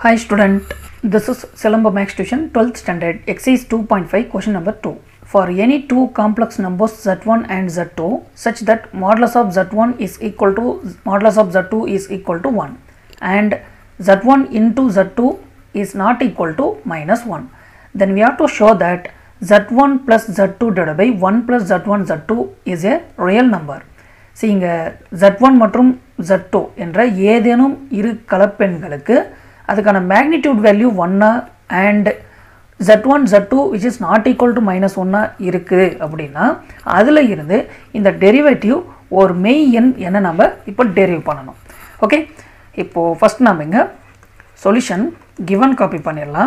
Hi student, this is Silamba Max Tuition 12th standard exercise 2.5 question number 2. For any two complex numbers z1 and z2 such that modulus of z1 is equal to modulus of z2 is equal to 1 and z1 into z2 is not equal to minus 1 then we have to show that z1 plus z2 divided by 1 plus z1 z2 is a real number. see இங்க z1 மற்றும் z2 என்ற ஏதேனும் இரு கலப்பெண்களுக்கு அதுக்கான magnitude value ஒன்னா and Z one jet two which is not equal to minus ஒன்னா இருக்குது அப்படின்னா அதில் இருந்து இந்த டெரிவேட்டிவ் ஒரு மெய் எண் என்ன நம்ம இப்போ டெரிவ் பண்ணணும் ஓகே இப்போது ஃபஸ்ட் நம்ம இங்கே சொல்யூஷன் கிவன் காப்பி பண்ணிடலாம்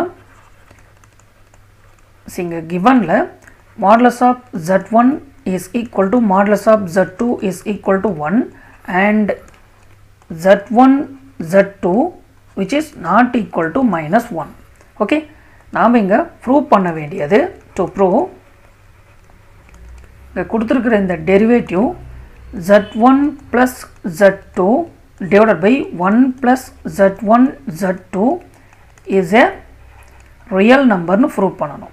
இங்கே கிவனில் modulus of jet one is equal to modulus of jet two is equal to one and Z one jet two which is not equal to minus 1 okay நாம் இங்கே prove பண்ண வேண்டியது to prove இங்கே கொடுத்துருக்கிற இந்த derivative z one plus z two divided by one plus z one jet two is a real நம்பர்னு prove பண்ணணும்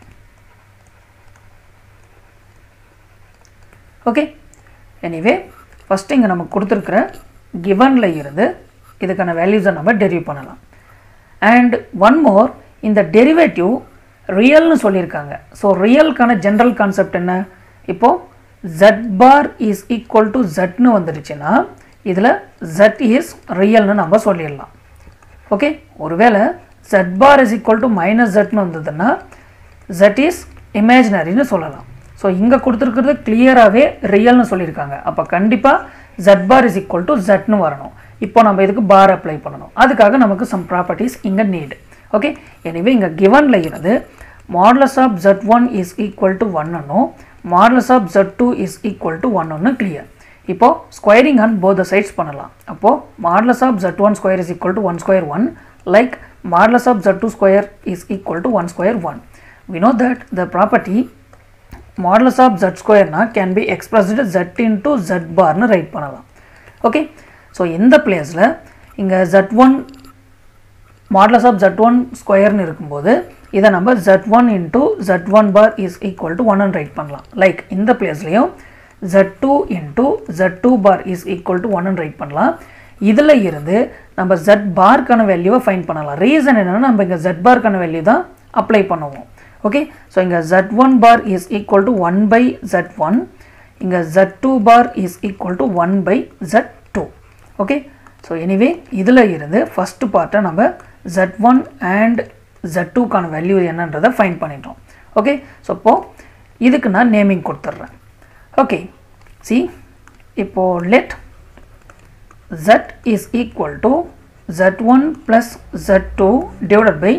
okay anyway first இங்கே நமக்கு கொடுத்துருக்குற கிவனில் இருந்து இதுக்கான வேல்யூஸை நம்ம டெரிவ் பண்ணலாம் அண்ட் ஒன் மோர் இந்த டெரிவேட்டிவ் ரியல்னு சொல்லியிருக்காங்க ஸோ ரியல்க்கான ஜென்ரல் கான்செப்ட் என்ன இப்போது z bar is equal to ஜெட்னு வந்துடுச்சுன்னா இதில் ஜெட் இஸ் ரியல்னு நம்ம சொல்லிடலாம் ஓகே ஒருவேளை z bar is equal to minus ஜெட்னு வந்ததுன்னா ஜெட் இஸ் இமேஜினரின்னு சொல்லலாம் ஸோ இங்கே கொடுத்துருக்கிறது கிளியராகவே ரியல்னு சொல்லியிருக்காங்க அப்போ கண்டிப்பாக z bar is equal to ஜெட்னு வரணும் இப்போ நம்ம இதுக்கு பார் அப்ளை பண்ணணும் அதுக்காக நமக்கு சம் ப்ராப்பர்ட்டிஸ் இங்கே நீடு ஓகே எனவே இங்கே கிவனில் இருந்து modulus of jet one is equal to ஒன்னும் modulus of jet two is equal to ஒன்னு கிளியர் இப்போது ஸ்கொயரிங் ஆன் போத் சைட்ஸ் பண்ணலாம் அப்போது modulus of jet one square is equal to one square one like modulus of jet two square is equal to one square one we know that the property modulus of z square na can be expressed z into z bar னு write பண்ணலாம் okay so இந்த பிளேஸில் இங்கே z one modulus of jet one ஸ்கொயர்னு இருக்கும்போது இதை நம்ம z one into z one bar is equal to ஒன்னு ரைட் பண்ணலாம் லைக் இந்த பிளேஸ்லையும் z two into z two bar is equal to ஒன்னு ரைட் பண்ணலாம் இதில் இருந்து நம்ம ஜெட் பார்க்கான வேல்யூவை ஃபைன் பண்ணலாம் ரீசன் என்னென்னா நம்ம இங்கே ஜெட் பார்க்கான வேல்யூ தான் அப்ளை பண்ணுவோம் ஓகே ஸோ இங்கே z one bar is equal to one by z one இங்கே z two bar is equal to one by z two okay so anyway இதில் இருந்து ஃபஸ்ட்டு பார்ட்டை நம்ம ஜெட் ஒன் அண்ட் ஜெட் டூக்கான value என்னன்றதை find பண்ணிட்டோம் okay so இப்போது இதுக்கு நான் நேமிங் கொடுத்துட்றேன் ஓகே சி இப்போது let z is equal to z1 plus z2 divided by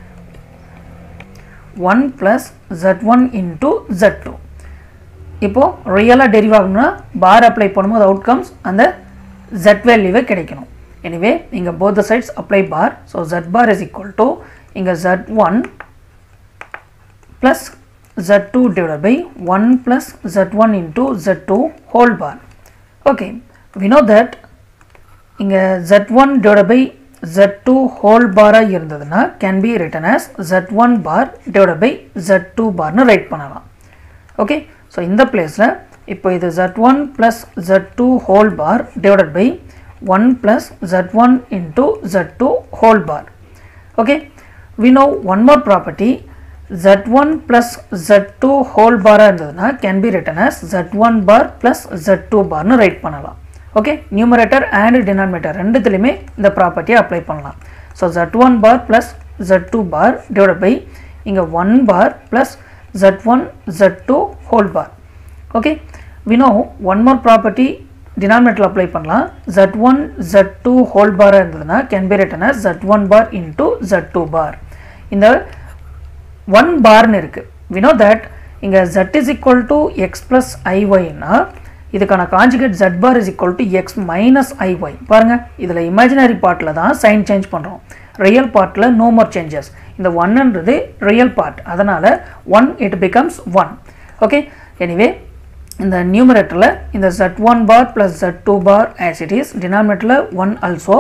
1 plus z1 into z2 இப்போ ரியலாக டெரிவ் ஆகணும்னா பார் அப்ளை பண்ணும்போது அவுட்கம்ஸ் அந்த z வேல்யூவே கிடைக்கணும் எனிவே இங்கே both sides apply bar so z bar is equal to இங்கே z1 plus z2 divided by 1 plus z1 into z2 whole bar okay we know that இங்கே z1 divided by z2 whole பாராக இருந்ததுன்னா can be written as z1 bar divided by z2 பார்னு write பண்ணலாம் okay so இந்த பிளேஸில் இப்போ இது z1 plus z2 whole bar divided by 1 plus z1 into z2 whole bar okay we know one more property z1 plus z2 whole பாராக இருந்ததுன்னா can be written as z1 bar plus z2 பார்னு write பண்ணலாம் okay numerator and denominator ரெண்டுத்துலையுமே இந்த ப்ராப்பர்ட்டியை apply பண்ணலாம் so Z one bar plus z two bar divide by இங்கே one bar plus z one z two whole bar okay we know one more property denominator apply பண்ணலாம் z one z two whole பாராக இருந்ததுன்னா can be written z one bar into z two bar இந்த one பார்னு இருக்குது we know that இங்கே z is equal to x plus ஐஒய்னா இதுக்கான conjugate z bar is equal to x minus i y பாருங்கள் இதில் இமேஜினரி பார்ட்டில் தான் சைன் சேஞ்ச் பண்ணுறோம் ரியல் பார்ட்டில் நோ மோர் சேஞ்சஸ் இந்த ஒன்னுன்றது ரியல் பார்ட் அதனால் one it becomes one okay anyway இந்த நியூமரேட்டரில் இந்த z one bar plus z two bar as it is டினாமினேட்டரில் ஒன் ஆல்சோ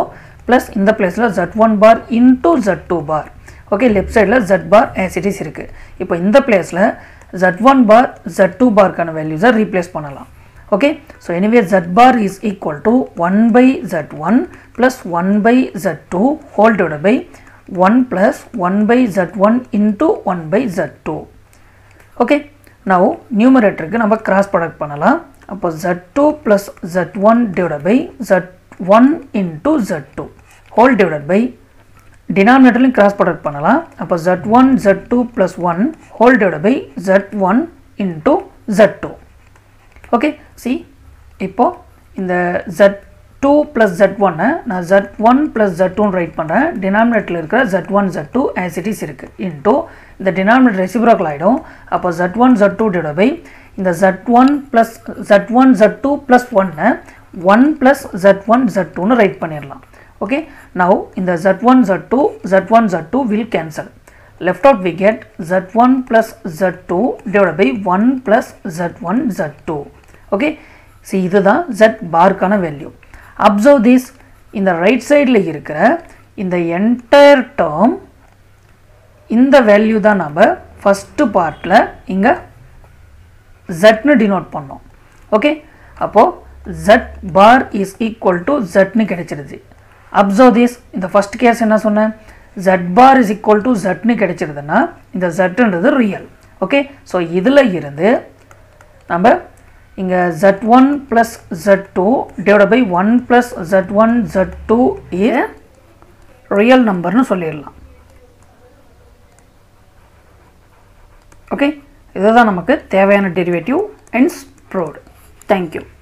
ப்ளஸ் இந்த பிளேஸில் z one bar into z two bar okay left சைடில் ஜட் பார் ஆசிட்டிஸ் இருக்குது இப்போ இந்த பிளேஸில் z one bar z two பார்க்கான வேல்யூஸை ரீப்ளேஸ் பண்ணலாம் okay so anyway z bar is equal to 1 by z1 plus 1 by z2 whole divided by 1 plus 1 by z1 into 1 by z2 okay now numeratorக்கு நம்ம cross product பண்ணலாம் அப்போ z2 plus z1 divided by z1 into z2 whole divided by denominatorலையும் cross product பண்ணலாம் அப்போ z1 z2 plus 1 whole divided by z1 into z2 okay see இப்போ இந்த z two plus z ஒன்னை நான் z one plus z டூன்னு write பண்ணுறேன் டினாமினேட்டில் இருக்கிற z one z two as it is இருக்குது இன்டூ இந்த டினாமினேட்டர் ரெசிப்ரோக்கல் ஆகிடும் அப்போ z one z two divide by இந்த z one plus z one z two plus ஒன்னை one plus z one z டூன்னு ரைட் பண்ணிடலாம் ஓகே நவ் இந்த z one z two z one z two will cancel left out we get z1 plus z2 divided by 1 plus z1 z2 okay see இதுதான் z பார்க்கான value observe this இந்த right சைடில் இருக்கிற இந்த entire term இந்த value தான் நம்ம first பார்ட்டில் இங்கே ஜட்னு டினோட் பண்ணோம் ஓகே அப்போது z bar is equal to ஜட்னு கிடைச்சிருது அப்சர்வ் திஸ் இந்த ஃபஸ்ட் கேஸ் என்ன சொன்னேன் z bar is equal to ஜட்னு கிடைச்சிருதுன்னா இந்த ஜட்ன்றது ரியல் ஓகே ஸோ இதில் இருந்து நம்ம இங்கே z one plus z two divide by one plus z one z two a real நம்பர்னு சொல்லிடலாம் ஓகே இதுதான் நமக்கு தேவையான டெரிவேட்டிவ் அண்ட் ப்ரோடு தேங்க்யூ